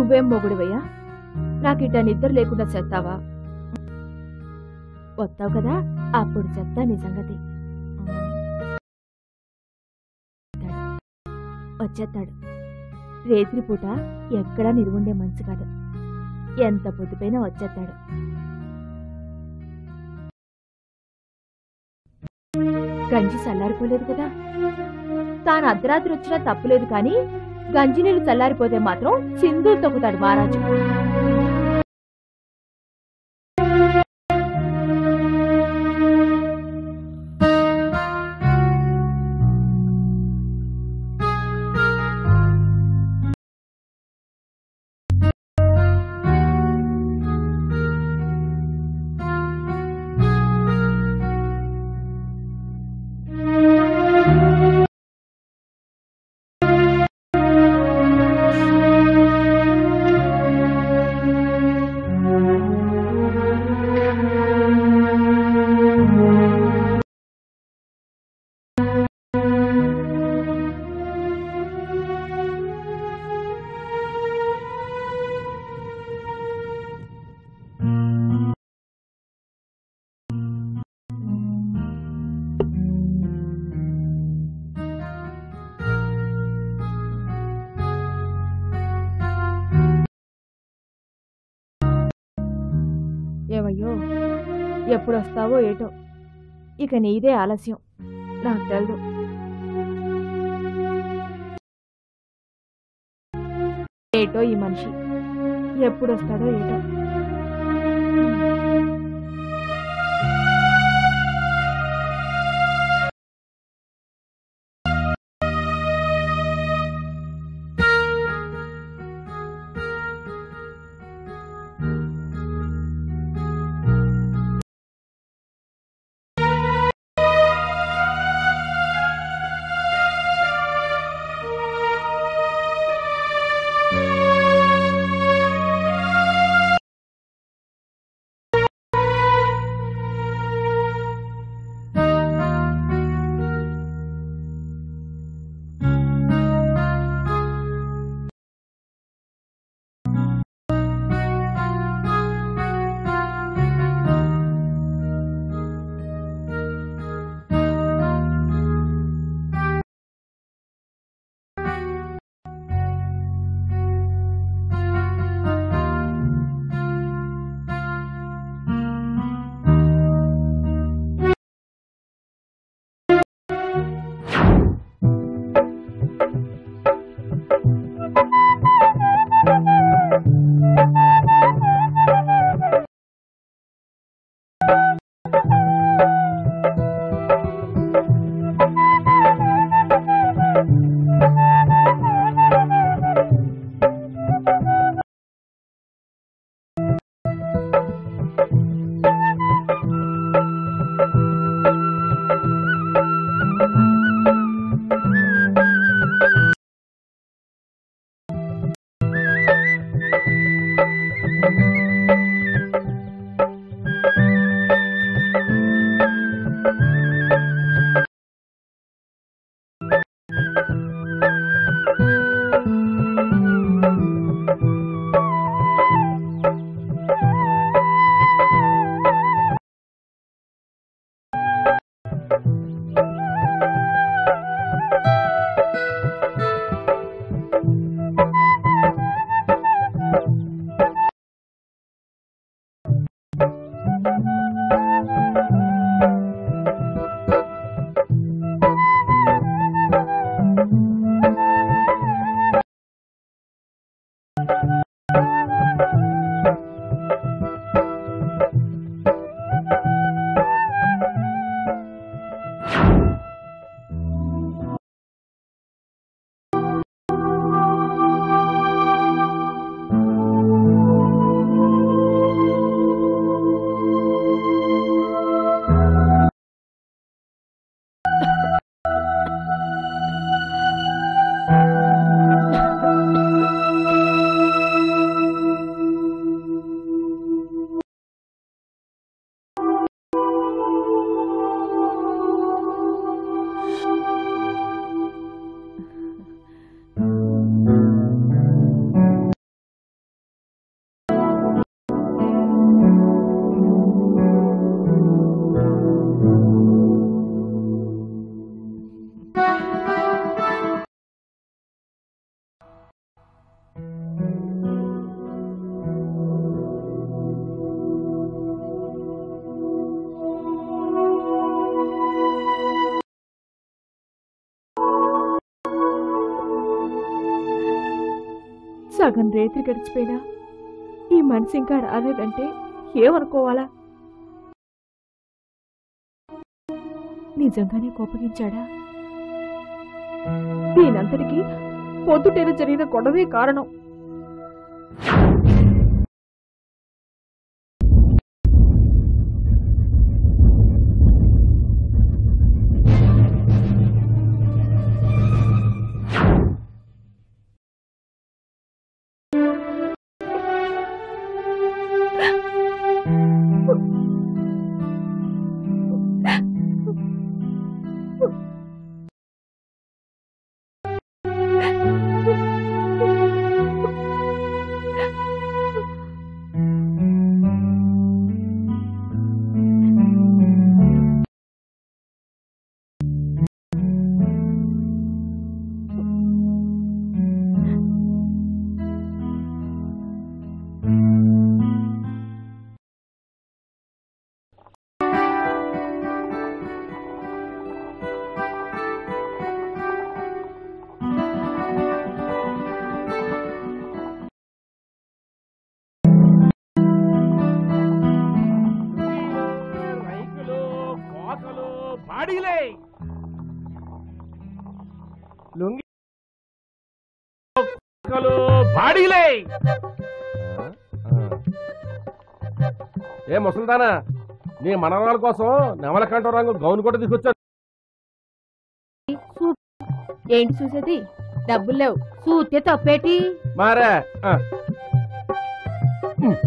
నువ్వేం మొగుడివయ్యా నాకిట నిద్ర లేకుండా చేస్తావా వస్తావు కదా అప్పుడు చెప్తా నీ సంగతి వచ్చేస్తాడు రేత్రి పూట ఎక్కడా నిలువుండే మంచి కాదు ఎంత పొద్దుపైనా వచ్చేస్తాడు గంజి చల్లారిపోలేదు కదా తాను అర్ధరాత్రి వచ్చినా తప్పులేదు కానీ గంజి నీళ్లు చల్లారిపోతే మాత్రం సింధూరు తొక్కుతాడు మహారాజు ఏవయ్యో ఎప్పుడు వస్తావో ఏటో ఇక నీదే ఆలస్యం నాకు తెలదు ఏటో ఈ మనిషి ఎప్పుడు వస్తాడో ఏటో సగం రేత్రి గడిచిపోయినా ఈ మనిషి ఇంకా రాలేదంటే ఏమనుకోవాలా నిజంగానే కోపగించాడా దీనంతటికి పొద్దుటేన జరిగిన గొడవే కారణం రైకులు కోతలు బాడీలే లుంగి కోతలు బాడీలే ఏ ముసలిదానా నీ మనవరాల కోసం నెమలకంఠ రంగు గౌన్ కూడా తీసుకొచ్చాను ఏంటి చూసేది డబ్బులు లేవు చూస్తే తప్పేటి మారా ఆ. ఉమ్.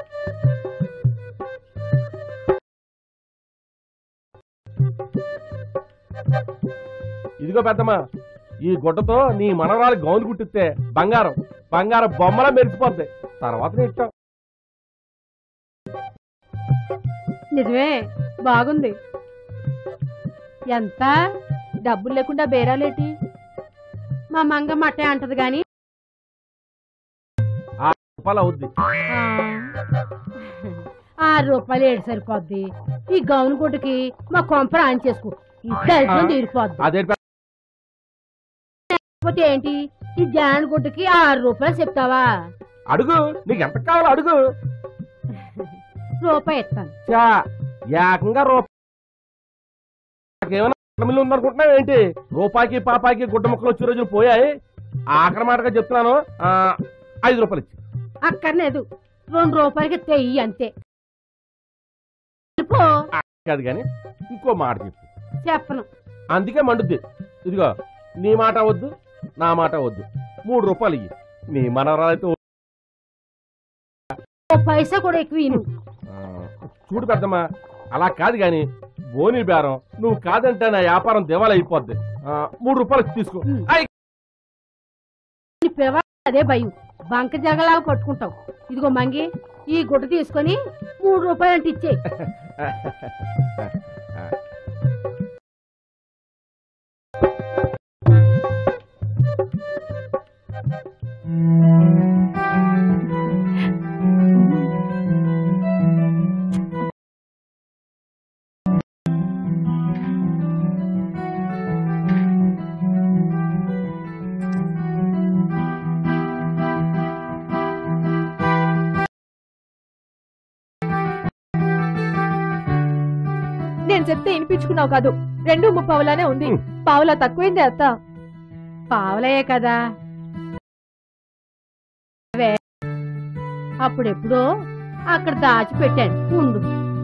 ఇదిగో పెద్దమ్మా ఈ గుడ్డతో నీ మనవరాలు గౌన్ కుట్టిస్తే బంగారం బంగారం బొమ్మలా మెరిసిపోద్ది తర్వాత నీ ఇష్టం నిజమే బాగుంది ఎంత డబ్బులు లేకుండా బేరాలేటి మా మంగ మట్టే అంటది గాని రూపాయలు అవుద్ది ఆ, ఆరు రూపాయలు ఏడు సరిపోద్ది ఈ గౌన్ గుడ్డకి మా కొంపర ఆన్ చేసుకో ఈ దరిద్రం ఆ. తీరిపోద్ది అదే పెద్ద- కాకపోతే ఏంటి ఈ జాన్ గుడ్డకి ఆరు రూపాయలు చెప్తావా అడుగు నీకు ఎంత కావాలో అడుగు రూపాయి ఇస్తాను చా ఏకంగా రూపాయి నాకేమైనా గుడ్డ మిల్లు ఉందనుకుంటున్నావు ఏంటి రూపాయికి పాపాయికి గుడ్డ ముక్కలు వచ్చే రోజులు పోయాయి ఆఖరి మాటగా చెప్తున్నాను ఆ, ఐదు రూపాయలు ఇచ్చి అక్కర్లేదు రెండు రూపాయలకి తెయ్యి అంతే పో కాదు కానీ ఇంకో మాట చెప్పు చెప్పను అందుకే మండుద్ది ఇదిగో నీ మాట వద్దు నా మాట వద్దు మూడు రూపాయలు ఇయ్యి నీ మనవరాలైతే ఓ పైసా కూడా ఎక్కువ ఇను ఆ, చూడు పెద్దమ్మా అలా కాదు గాని బోని బేరం నువ్వు కాదంటే నా వ్యాపారం దివాళ అయిపోద్ది ఆ, మూడు రూపాయలు తీసుకో ఉమ్. ఐ, నీ పిలవ అదే భయం బంక జగలాగా పట్టుకుంటావు ఇదిగో మంగి ఈ గుడ్డ తీసుకొని మూడు రూపాయలు అంటే ఇచ్చే నేను చెప్తే వినిపించుకున్నావు కాదు రెండు ముప్పావులానే ఉంది ఉమ్. పావులా తక్కువైంది అత్త పావలయ్యే కదా అవే. అప్పుడెప్పుడో అక్కడ దాచిపెట్టాను ఉండు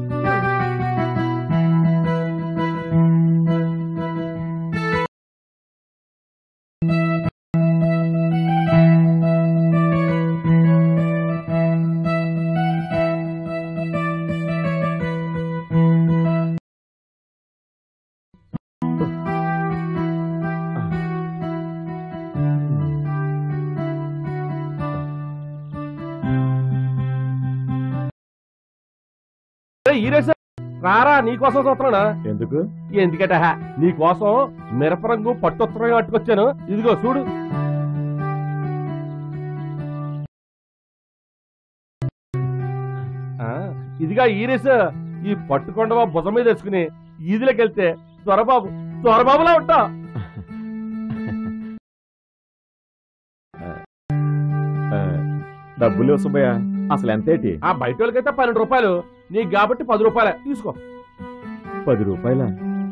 ఏయ్, ఈరేశ, రారా నీకోసం చూస్తున్నానా ఎందుకు ఎందుకట నీకోసం మిరపరంగు పట్టుత్తరం పట్టుకొచ్చాను ఇదిగో చూడు ఆ, ఇదిగా ఈరేస ఈ పట్టుకొండవా భుజం మీద వేసుకుని ఈదిలోకి వెళ్తే దొరబాబు దొరబాబులా ఉంటా డబ్బులు సుబ్బయ్య అసలు ఎంతేటి ఆ బయట వాళ్ళకైతే పన్నెండు రూపాయలు నీకు కాబట్టి పది రూపాయలే తీసుకో పది రూపాయల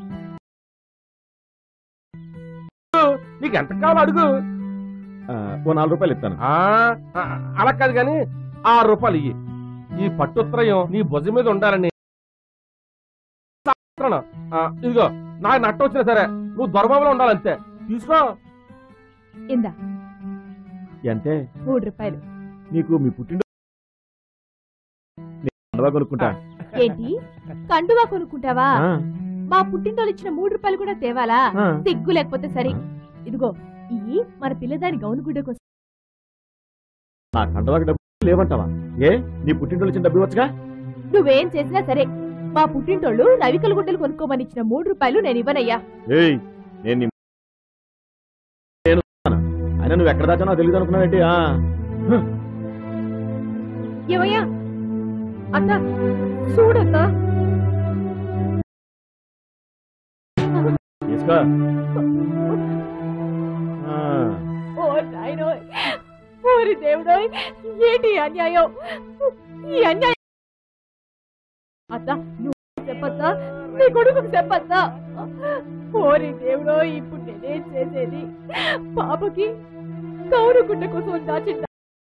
నీకు ఎంత కావాలో అడుగు ఓ నాలుగు రూపాయలు ఇస్తాను ఆ ఆ, అలా కాదు కానీ ఆరు రూపాయలు ఇయ్యి ఈ పట్టుత్రయం నీ భుజం మీద ఉండాలని శాస్త్రన. ఆ, ఇదిగో నాకు నట్ట వచ్చినా సరే నువ్వు దొరబాబులో ఉండాలంతే తీసుకో ఇందా ఎంతే మూడు రూపాయలు నీకు మీ పుట్టిన పండుగ కొనుక్కుంటా ఏంటి కండువా కొనుక్కుంటావా ఆ, మా పుట్టింటోళ్ళు ఇచ్చిన మూడు రూపాయలు కూడా తేవాలా ఆ. సిగ్గు లేకపోతే సరే ఇదిగో ఇయ్యి మన పిల్లదాని గౌను గుడ్డ కోసం నా కండవాకి డబ్బు లేవంటావా ఏ నీ పుట్టింటోళ్ళు ఇచ్చిన డబ్బు ఇవ్వచ్చుగా నువ్వేం చేసినా సరే మా పుట్టింటోళ్ళు నవికల గుడ్డలు కొనుక్కోమని ఇచ్చిన మూడు రూపాయలు నేను ఇవ్వనయ్యా ఏయ్ నేను నీ- నేను ఇస్తాను. అయినా నువ్వు ఎక్కడ దాచానో తెలియదు అనుకున్నావేంటి ఆ, ఏమయ్యా అత్త చూడత్తా తీసుకో ఆ, ఓ నాయనోయ్ ఓరి దేవుడోయ్ ఏంటి ఈ అన్యాయం ఈ అన్యాయం అత్త నువ్వు చెప్పత్తా నీ కొడుకుకు చెప్పత్తా ఓరి దేవుడో ఇప్పుడు నేనేం చేసేది పాపకి కౌరు గుడ్డ కోసం దాచిందా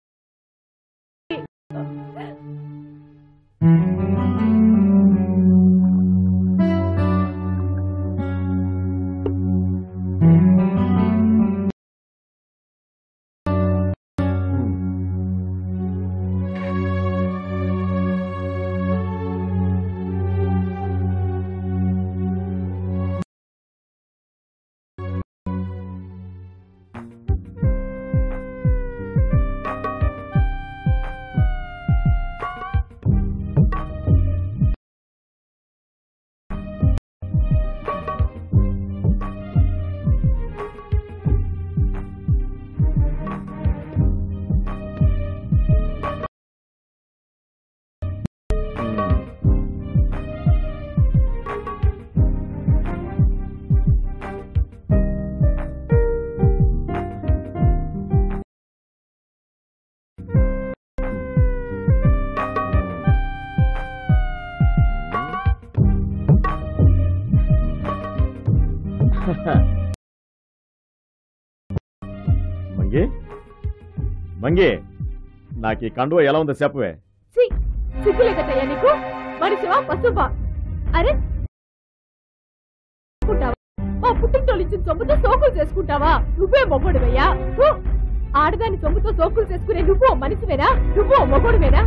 మంగి మంగి నాకు ఈ కండువ ఎలా ఉందో చెప్పవే ఛీ, సిగ్గులేకతయ్యా నీకు మనిషివా పశువా అరే చేసుకుంటావా? మా పుట్టింటోళ్ళు ఇచ్చిన సొమ్ముతో సోకులు చేసుకుంటావా నువ్వే మొగోడువయ్యా హు! ఆడదాని సొమ్ముతో సోకులు చేసుకునే నువ్వు ఓ మనిషివేనా నువ్వు ఓ మొగోడువేనా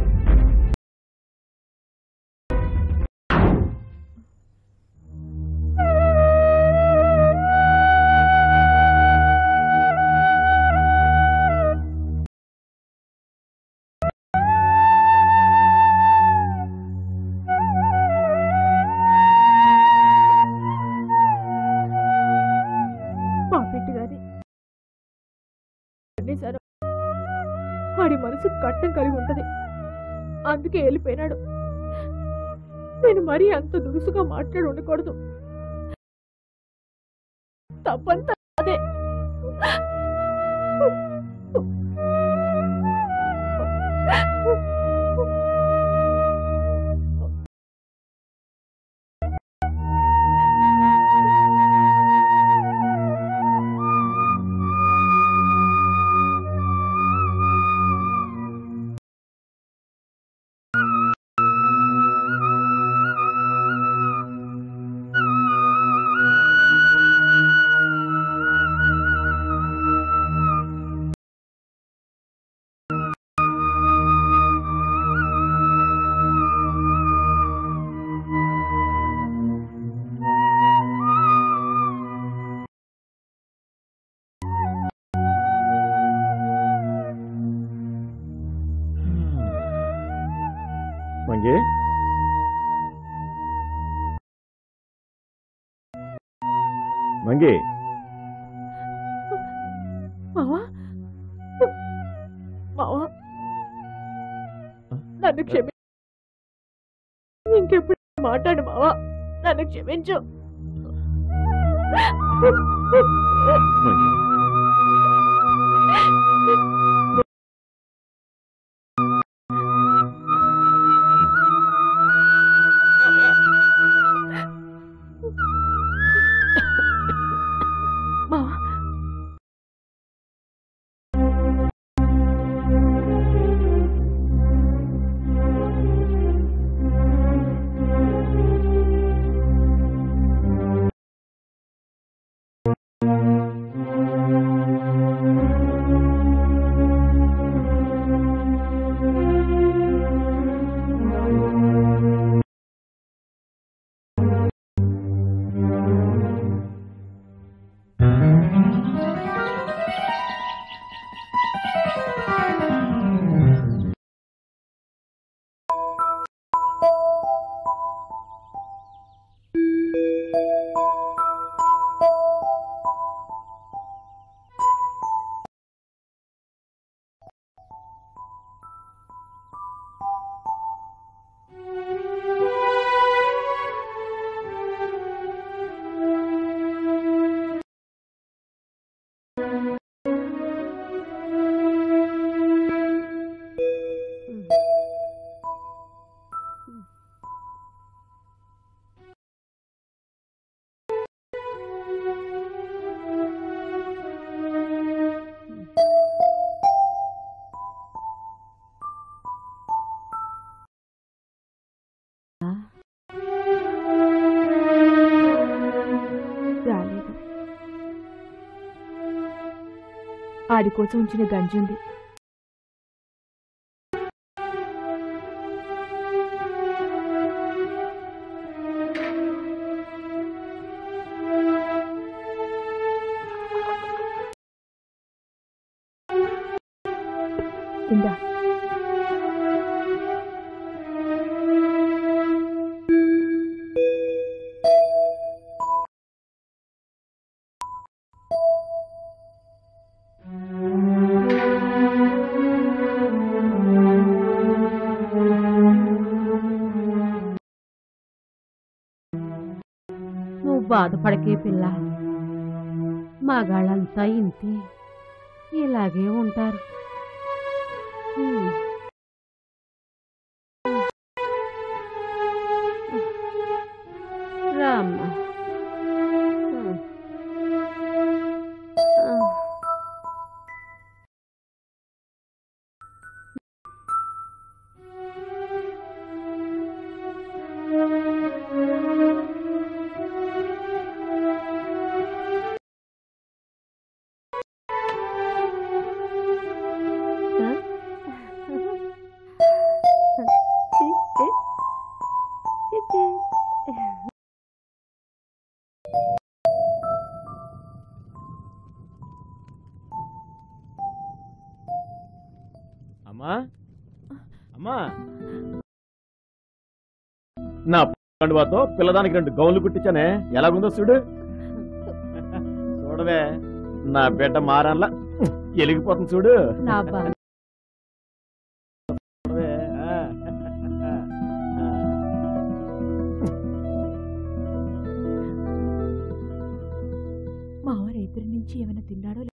మా బిడ్డగాని సరే వాడి మనసు కట్టం కలిగి ఉంటది అందుకే వెళ్ళిపోయినాడు నేను మరీ అంత దురుసుగా మాట్లాడి ఉండకూడదు తప్పంతా అదే మంగి మంగి మావా మావా నన్ను క్షమి ఇంకెప్పుడు మాట్లాడు మావా నన్ను క్షమించు మంగి ఆడి కోసం ఉంచిన గంజి ఉంది ఇందా నువ్వు బాధపడకే పిల్ల మగాళ్ళంతా ఇంతే ఇలాగే ఉంటారు హ్మ్. రామ్మా హ్మ్. ఆ. అమ్మా అమ్మా నా పండువాతో పిల్లదానికి రెండు గౌన్లు కుట్టించానే ఎలాగుందో చూడు చూడవే నా బిడ్డ మారన్లా ఎలిగిపోతుంది చూడు నా బాధ చూడవే ఆ. ఆ. మావ రైతుల నుంచి ఏమైనా తిన్నాడో